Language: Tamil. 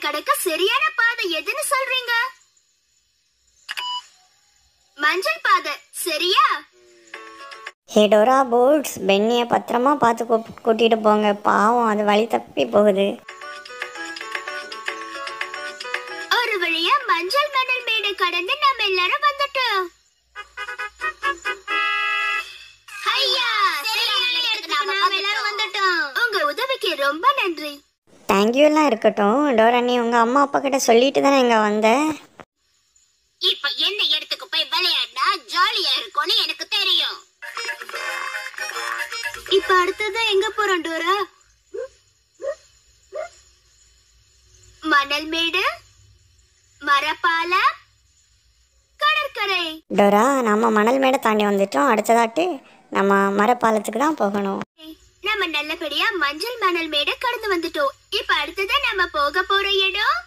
கடக்க சரியான பாதை எதுன்னு சொல்றீங்க மஞ்சள் பாதை சரியா ஹெடோரா போட்ஸ் பென்னியை பத்திரமா பார்த்து கூப்- கூட்டிட்டு போங்க பாவம் அது வழி தப்பி போகுது ஒரு வழியா மஞ்சள் மணல் மேடு கடந்து நம்ம எல்லாரும் வந்துட்டோம் ஐயா சரியான இடத்துக்கு நாம எல்லாரும் வந்துட்டோம் உங்க உதவிக்கு ரொம்ப நன்றி தேங்க்யூலாம் இருக்கட்டும் டோரா நீ உங்கள் அம்மா அப்பா கிட்ட சொல்லிட்டு தானே இங்கே வந்த இப்ப என்ன இடத்துக்கு போய் விளையாடினா ஜாலியா இருக்கும்னு எனக்கு தெரியும் இப்ப அடுத்தது எங்க போறோம் டோரா மணல் மேடு மரப்பாலம் கடற்கரை டோரா நம்ம மணல் மேடை தாண்டி வந்துட்டோம் அடுத்ததாட்டு நம்ம மரப்பாலத்துக்கு தான் போகணும் நம்ம நல்லபடியா மஞ்சள் மணல் மேடு கடந்து வந்துட்டோம் இப்ப அடுத்தது நம்ம போக போற இடம்